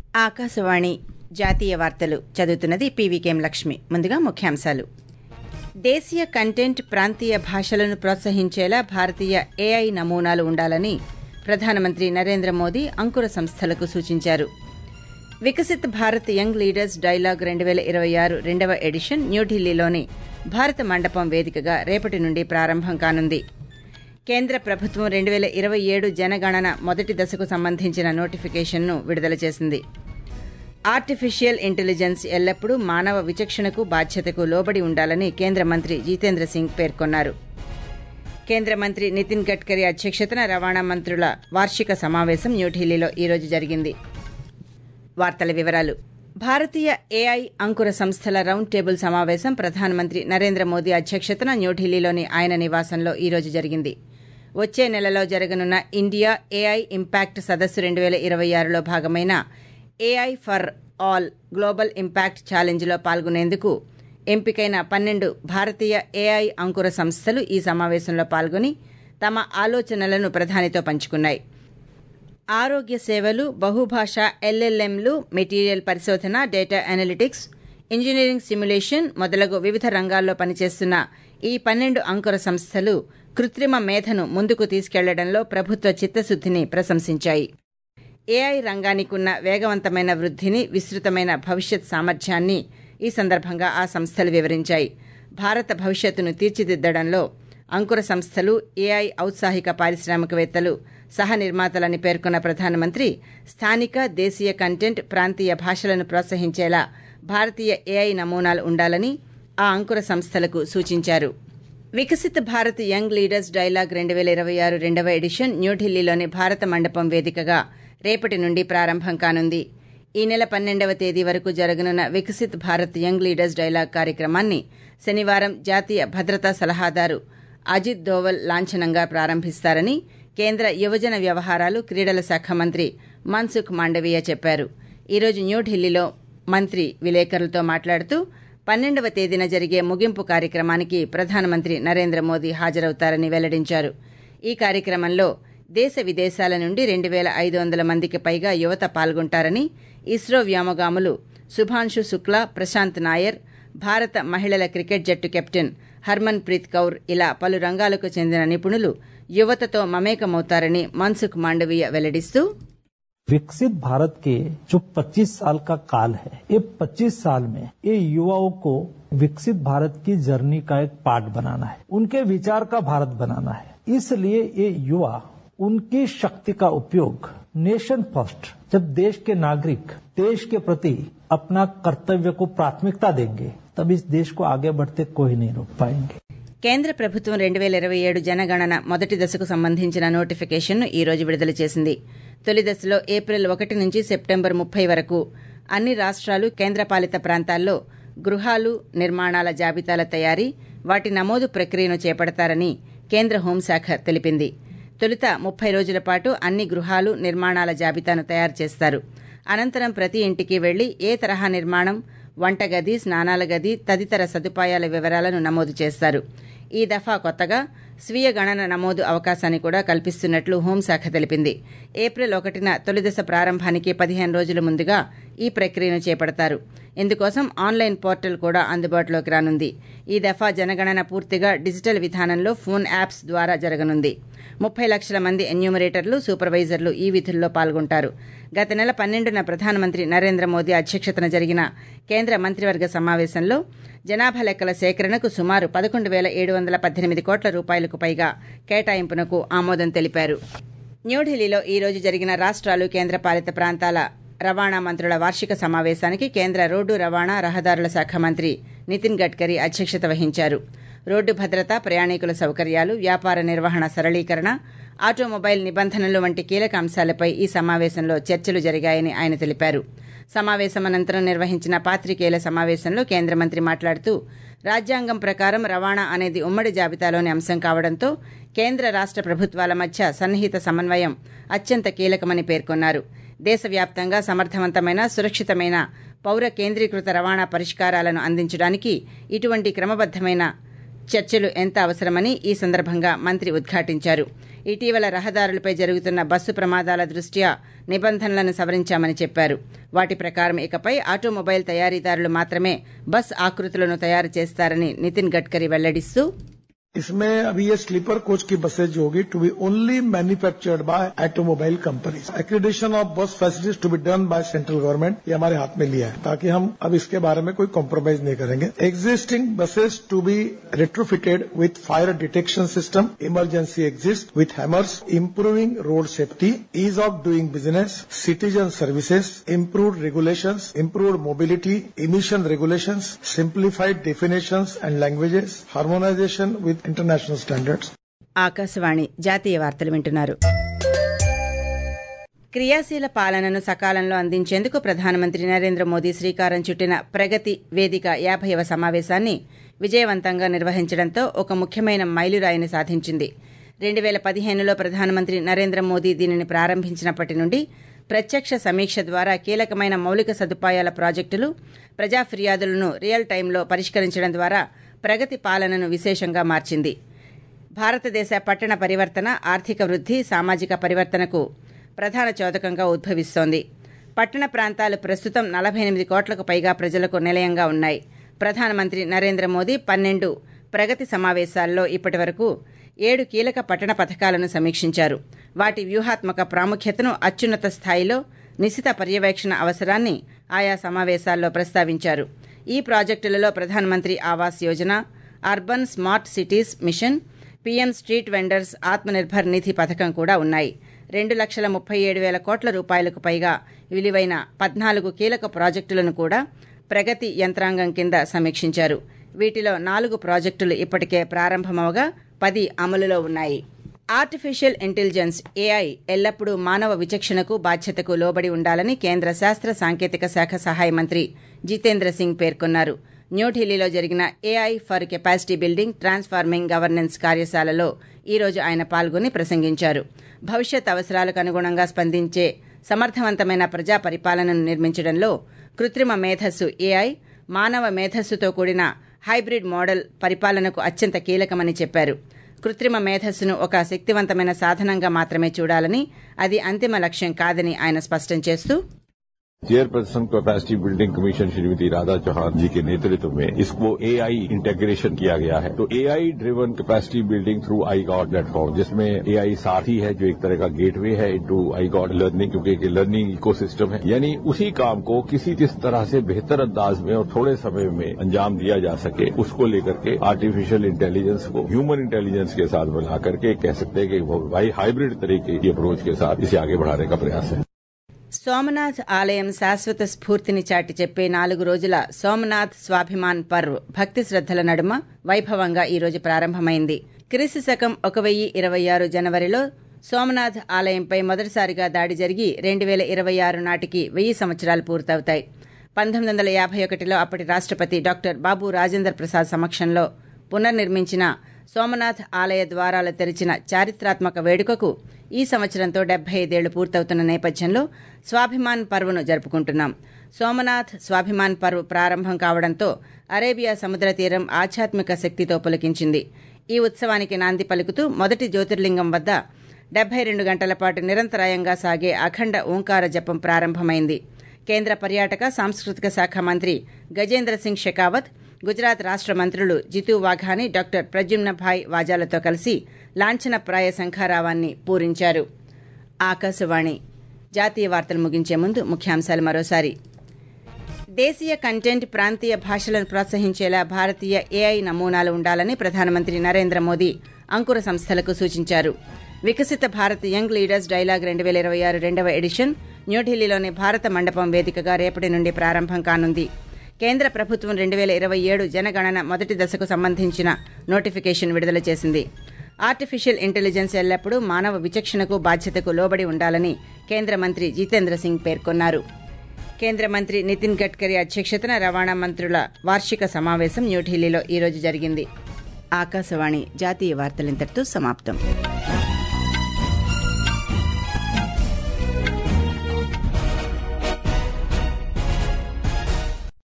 ఆకాశవాణి జాతీయ వార్తలు చదువుతున్నది పీవీకేం లక్ష్మి ముందుగా ముఖ్యాంశాలు దేశీయ కంటెంట్ ప్రాంతీయ భాషలను ప్రోత్సహించేలా భారతీయ ఏఐ నమూనాలు ఉండాలని ప్రధానమంత్రి నరేంద్ర మోదీ అంకుర సంస్థలకు సూచించారు Viksit Bharat young leaders dialogue రెండు వేల ఇరవై ఆరు రెండవ ఎడిషన్ న్యూఢిల్లీలోని భారత మండపం వేదికగా రేపటి నుండి ప్రారంభం కానుంది కేంద్ర ప్రభుత్వం రెండు వేల ఇరవై ఏడు జనగణన మొదటి దశకు సంబంధించిన నోటిఫికేషన్ను విడుదల చేసింది ఆర్టిఫిషియల్ ఇంటెలిజెన్స్ ఎల్లప్పుడూ మానవ విచక్షణకు బాధ్యతకు లోబడి ఉండాలని కేంద్ర మంత్రి జితేంద్ర సింగ్ పేర్కొన్నారు కేంద్ర మంత్రి నితిన్ గడ్కరీ అధ్యక్షతన రవాణా మంత్రుల వార్షిక సమావేశం న్యూఢిల్లీలో ఈరోజు జరిగింది వార్తల వివరాలు భారతీయ ఏఐ అంకుర సంస్థల రౌండ్ టేబుల్ సమావేశం ప్రధానమంత్రి నరేంద్ర మోదీ అధ్యక్షతన న్యూఢిల్లీలోని ఆయన నివాసంలో ఈరోజు జరిగింది వచ్చే నెలలో జరగనున్న ఇండియా ఏఐ ఇంపాక్ట్ సదస్సు రెండు వేల ఇరవై ఆరులో భాగమైన A I for all global impact ఛాలెంజ్లో పాల్గొనేందుకు ఎంపికైన పన్నెండు భారతీయ ఏఐ అంకుర సంస్థలు ఈ సమావేశంలో పాల్గొని తమ ఆలోచనలను ప్రధానితో పంచుకున్నాయి ఆరోగ్య సేవలు బహుభాష ఎల్ఎల్ఎంలు మెటీరియల్ పరిశోధన డేటా అనలిటిక్స్ ఇంజనీరింగ్ సిమ్యులేషన్ మొదలగు వివిధ రంగాల్లో పనిచేస్తున్న ఈ పన్నెండు అంకుర సంస్థలు కృత్రిమ మేధను ముందుకు తీసుకెళ్లడంలో ప్రభుత్వ చిత్తశుద్దిని ప్రశంసించాయి ఏఐ రంగానికున్న వేగవంతమైన వృద్ధిని విస్తృతమైన భవిష్యత్ సామర్థ్యాన్ని ఈ సందర్భంగా ఆ సంస్థలు వివరించాయి భారత భవిష్యత్తును తీర్చిదిద్దడంలో అంకుర సంస్థలు ఏఐ ఔత్సాహిక పారిశ్రామికవేత్తలు సహ నిర్మాతలని పేర్కొన్న ప్రధానమంత్రి స్థానిక దేశీయ కంటెంట్ ప్రాంతీయ భాషలను ప్రోత్సహించేలా భారతీయ ఏఐ నమూనాలు ఉండాలని ఆ అంకుర సంస్థలకు సూచించారు Viksit Bharat young leaders dialogue రెండు వేల ఇరవై ఆరు రెండవ ఎడిషన్ న్యూఢిల్లీలోని భారత మండపం వేదికగా రేపటి నుండి ప్రారంభం కానుంది ఈ నెల పన్నెండవ తేదీ వరకు జరగనున్న Viksit Bharat young leaders dialogue కార్యక్రమాన్ని శనివారం జాతీయ భద్రతా సలహాదారు అజిత్ దోవల్ లాంఛనంగా ప్రారంభిస్తారని కేంద్ర యువజన వ్యవహారాలు క్రీడల శాఖ మంత్రి మన్సుఖ్ మాండవీయ చెప్పారు ఈరోజు న్యూఢిల్లీలో మంత్రి విలేకరులతో మాట్లాడుతూ పన్నెండవ తేదీన జరిగే ముగింపు కార్యక్రమానికి ప్రధానమంత్రి నరేంద్ర మోదీ హాజరవుతారని వెల్లడించారు ఈ కార్యక్రమంలో దేశ విదేశాల నుండి రెండు వేల ఐదు వందల మందికి పైగా యువత పాల్గొంటారని ఇస్రో వ్యోమగాములు శుభాంశు శుక్లా ప్రశాంత్ నాయర్ భారత మహిళల క్రికెట్ జట్టు కెప్టెన్ హర్మన్ ప్రీత్ కౌర్ ఇలా పలు రంగాలకు చెందిన నిపుణులు యువతతో మమేకమవుతారని మన్సుఖ్ మాండవీయ వెల్లడిస్తూ विकसित भारत के जो 25 साल का काल है ये 25 साल में ये युवाओं को विकसित भारत की जर्नी का एक पार्ट बनाना है उनके विचार का भारत बनाना है इसलिए ये युवा उनकी शक्ति का उपयोग नेशन फर्स्ट जब देश के नागरिक देश के प्रति अपना कर्तव्य को प्राथमिकता देंगे तब इस देश को आगे बढ़ते कोई नहीं रोक पाएंगे కేంద్ర ప్రభుత్వం రెండు వేల ఇరవై ఏడు జనగణన మొదటి దశకు సంబంధించిన నోటిఫికేషన్ను ఈ రోజు విడుదల చేసింది తొలి దశలో ఏప్రిల్ ఒకటి నుంచి సెప్టెంబర్ ముప్పై వరకు అన్ని రాష్ట్రాలు కేంద్రపాలిత ప్రాంతాల్లో గృహాలు నిర్మాణాల జాబితాల తయారీ వాటి నమోదు ప్రక్రియను చేపడతారని కేంద్ర హోంశాఖ తెలిపింది తొలుత ముప్పై రోజుల పాటు అన్ని గృహాలు నిర్మాణాల జాబితాను తయారు చేస్తారు అనంతరం ప్రతి ఇంటికి వెళ్లి ఏ తరహా నిర్మాణం వంటగది స్నానాల గది తదితర సదుపాయాల వివరాలను నమోదు చేస్తారు ఈ దఫా కొత్తగా స్వీయ గణన నమోదు అవకాశాన్ని కూడా కల్పిస్తున్నట్లు హోంశాఖ తెలిపింది ఏప్రిల్ ఒకటిన తొలిదశ ప్రారంభానికి పదిహేను రోజుల ముందుగా ఈ ప్రక్రియను చేపడతారు ఇందుకోసం ఆన్లైన్ పోర్టల్ కూడా అందుబాటులోకి రానుంది ఈ దఫా జనగణన పూర్తిగా డిజిటల్ విధానంలో ఫోన్ యాప్స్ ద్వారా జరగనుంది ముప్పై లక్షల మంది ఎన్యూమరేటర్లు సూపర్వైజర్లు ఈ విధుల్లో పాల్గొంటారు గత నెల పన్నెండున ప్రధానమంత్రి నరేంద్ర మోదీ అధ్యక్షతన జరిగిన కేంద్ర మంత్రివర్గ సమావేశంలో జనాభా లెక్కల సేకరణకు సుమారు పదకొండు వేల ఏడు వందల పద్దెనిమిది కోట్ల రూపాయలకు పైగా కేటాయింపునకు ఆమోదం తెలిపారు న్యూఢిల్లీలో ఈ రోజు జరిగిన రాష్ట్రాలు కేంద్రపాలిత ప్రాంతాల రవాణా మంత్రుల వార్షిక సమావేశానికి కేంద్ర రోడ్డు రవాణా రహదారుల శాఖ మంత్రి నితిన్ గడ్కరీ అధ్యక్షత వహించారు రోడ్డు భద్రత ప్రయాణికుల సౌకర్యాలు వ్యాపార నిర్వహణ సరళీకరణ ఆటోమొబైల్ నిబంధనలు వంటి కీలక అంశాలపై ఈ సమావేశంలో చర్చలు జరిగాయని ఆయన తెలిపారు సమావేశం అనంతరం నిర్వహించిన పాత్రికేయుల సమావేశంలో కేంద్ర మంత్రి మాట్లాడుతూ రాజ్యాంగం ప్రకారం రవాణా అనేది ఉమ్మడి జాబితాలోని అంశం కావడంతో కేంద్ర రాష్ట ప్రభుత్వాల మధ్య సన్నిహిత సమన్వయం అత్యంత కీలకమని పేర్కొన్నారు దేశవ్యాప్తంగా సమర్థవంతమైన సురక్షితమైన పౌర కేంద్రీకృత రవాణా పరిష్కారాలను అందించడానికి ఇటువంటి క్రమబద్దమైన చర్చలు ఎంత అవసరమని ఈ సందర్భంగా మంత్రి ఉద్ఘాటించారు ఇటీవల రహదారులపై జరుగుతున్న బస్సు ప్రమాదాల దృష్ట్యా నిబంధనలను సవరించామని చెప్పారు వాటి ప్రకారం ఇకపై ఆటోమొబైల్ తయారీదారులు మాత్రమే బస్ ఆకృతులను తయారు చేస్తారని నితిన్ గడ్కరీ వెల్లడిస్తూ इसमें अभी ये स्लीपर कोच की बसेज जो होगी to be only manufactured by automobile companies accreditation of bus facilities to be done by central government ये हमारे हाथ में लिया है ताकि हम अब इसके बारे में कोई कॉम्प्रोमाइज नहीं करेंगे existing buses to be retrofitted with fire detection system emergency exist with hammers improving road safety ease of doing business citizen services improved regulations improved mobility emission regulations simplified definitions and languages harmonization with international standards Akashvani జాతీయ వార్తలు వింటున్నారు క్రియాశీల పాలనను సకాలంలో అందించేందుకు ప్రధానమంత్రి నరేంద్ర మోదీ శ్రీకారం చుట్టిన ప్రగతి వేదిక యాభైవ సమావేశాన్ని విజయవంతంగా నిర్వహించడంతో ఒక ముఖ్యమైన మైలురాయిని సాధించింది రెండు వేల పదిహేనులో ప్రధానమంత్రి నరేంద్ర మోదీ దీనిని ప్రారంభించినప్పటి నుండి ప్రత్యక్ష సమీక్ష ద్వారా కీలకమైన మౌలిక సదుపాయాల ప్రాజెక్టులు ప్రజా ఫిర్యాదులను రియల్ టైంలో పరిష్కరించడం ద్వారా ప్రగతి పాలనను విశేషంగా మార్చింది భారతదేశ పట్టణ పరివర్తన ఆర్థిక వృద్ధి సామాజిక పరివర్తనకు ప్రధాన చోదకంగా ఉద్భవిస్తోంది పట్టణ ప్రాంతాలు ప్రస్తుతం నలభై ఎనిమిది కోట్లకు పైగా ప్రజలకు నిలయంగా ఉన్నాయి ప్రధానమంత్రి నరేంద్ర మోదీ పన్నెండు ప్రగతి సమావేశాల్లో ఇప్పటి వరకు ఏడు కీలక పట్టణ పథకాలను సమీక్షించారు వాటి వ్యూహాత్మక ప్రాముఖ్యతను అత్యున్నత స్థాయిలో నిశిత పర్యవేక్షణ అవసరాన్ని ఆయా సమావేశాల్లో ప్రస్తావించారు ఈ ప్రాజెక్టులలో ప్రధానమంత్రి Awas Yojana urban smart cities mission P M street vendors Atmanirbhar Nidhi పథకం కూడా ఉన్నాయి రెండు లక్షల ముప్పై ఏడు వేల కోట్ల రూపాయలకు పైగా విలువైన పద్నాలుగు కీలక ప్రాజెక్టులను కూడా ప్రగతి యంత్రాంగం కింద సమీక్షించారు వీటిలో నాలుగు ప్రాజెక్టులు ఇప్పటికే ప్రారంభమవగా పది అమలులో ఉన్నాయి ఆర్టిఫిషియల్ ఇంటెలిజెన్స్ ఏఐ ఎల్లప్పుడూ మానవ విచక్షణకు బాధ్యతకు లోబడి ఉండాలని కేంద్ర శాస్త్ర సాంకేతిక శాఖ సహాయ మంత్రి జితేంద్ర సింగ్ పేర్కొన్నారు న్యూఢిల్లీలో జరిగిన A I for capacity building transforming governance కార్యశాలలో ఈ రోజు ఆయన పాల్గొని ప్రసంగించారు భవిష్యత్ అవసరాలకు అనుగుణంగా స్పందించే సమర్థవంతమైన ప్రజా పరిపాలనను నిర్మించడంలో కృత్రిమ మేధస్సు ఏఐ మానవ మేధస్సుతో కూడిన హైబ్రిడ్ మోడల్ పరిపాలనకు అత్యంత కీలకమని చెప్పారు కృత్రిమ మేధస్సును ఒక శక్తివంతమైన సాధనంగా మాత్రమే చూడాలని అది అంతిమ లక్ష్యం కాదని ఆయన స్పష్టం చేస్తూ chairperson capacity building commission Shrimati Radha Chauhan ji के नेतृत्व में इसको एआई इंटीग्रेशन किया गया है तो A I driven capacity building through iGOT platform जिसमें एआई साथी है जो एक तरह का गेटवे है इनटू आई गॉड लर्निंग क्योंकि एक लर्निंग इकोसिस्टम है यानी उसी काम को किसी किस तरह से बेहतर अंदाज में और थोड़े समय में अंजाम दिया जा सके उसको लेकर के आर्टिफिशियल इंटेलिजेंस को ह्यूमन इंटेलिजेंस के साथ मिला करके कह सकते हैं कि भाई हाइब्रिड तरीके की अप्रोच के साथ इसे आगे बढ़ाने का प्रयास है సోమనాథ్ ఆలయం శాశ్వత స్ఫూర్తిని చాటి చెప్పే నాలుగు రోజుల సోమనాథ్ స్వాభిమాన్ పర్వ్ భక్తి శ్రద్దల నడుమ వైభవంగా ఈ రోజు ప్రారంభమైంది క్రీస్తు శకం ఒక వెయ్యి ఇరవై ఆరు జనవరిలో సోమనాథ్ ఆలయంపై మొదటిసారిగా దాడి జరిగి రెండు వేల ఇరవై ఆరు నాటికి వెయ్యి సంవత్సరాలు పూర్తవుతాయి పంతొమ్మిది వందల యాభై ఒకటిలో అప్పటి రాష్టపతి డాక్టర్ బాబు రాజేంద్ర ప్రసాద్ సమక్షంలో పునర్నిర్మించిన సోమనాథ్ ఆలయ ద్వారాలు తెరిచిన చారిత్రాత్మక వేడుకకు ఈ సంవత్సరంతో డెబ్బై ఐదేళ్లు పూర్తవుతున్న నేపథ్యంలో స్వాభిమాన్ పర్వ్ను జరుపుకుంటున్నాం సోమనాథ్ స్వాభిమాన్ పర్వ్ ప్రారంభం కావడంతో అరేబియా సముద్ర తీరం ఆధ్యాత్మిక శక్తితో పులకించింది ఈ ఉత్సవానికి నాంది పలుకుతూ మొదటి జ్యోతిర్లింగం వద్ద డెబ్బై రెండు గంటల పాటు నిరంతరాయంగా సాగే అఖండ ఓంకార జపం ప్రారంభమైంది కేంద్ర పర్యాటక సాంస్కృతిక శాఖ మంత్రి గజేంద్ర సింగ్ షెకావత్ గుజరాత్ రాష్ట మంత్రులు జితూ వాఘాని డాక్టర్ ప్రద్యుమ్నభాయ్ వాజాలతో కలిసి లాంఛనప్రాయ శంఖారావాన్ని పూరించారు ఆకాశవాణి జాతీయ వార్తలు ముగించే ముందు ముఖ్యాంశాలు మరోసారి దేశీయ కంటెంట్ ప్రాంతీయ భాషలను ప్రోత్సహించేలా భారతీయ ఏఐ నమూనాలు ఉండాలని ప్రధానమంత్రి నరేంద్ర మోదీ అంకుర సంస్థలకు సూచించారు వికసిత భారత్ యంగ్ లీడర్స్ డైలాగ్ రెండు వేల ఇరవై ఆరు రెండవ ఎడిషన్ న్యూఢిల్లీలోని భారత మండపం వేదికగా రేపటి నుండి ప్రారంభం కానుంది కేంద్ర ప్రభుత్వం రెండు వేల ఇరవై ఏడు జనగణన మొదటి దశకు సంబంధించిన నోటిఫికేషన్ విడుదల చేసింది ఆర్టిఫిషియల్ ఇంటెలిజెన్స్ ఎల్లప్పుడూ మానవ విచక్షణకు బాధ్యతకు లోబడి ఉండాలని కేంద్ర మంత్రి జితేంద్ర సింగ్ పేర్కొన్నారు కేంద్ర మంత్రి నితిన్ గడ్కరీ అధ్యక్షతన రవాణా మంత్రుల వార్షిక సమావేశం న్యూఢిల్లీలో ఈరోజు జరిగింది ఆకాశవాణి జాతీయ వార్తలింతటితో సమాప్తం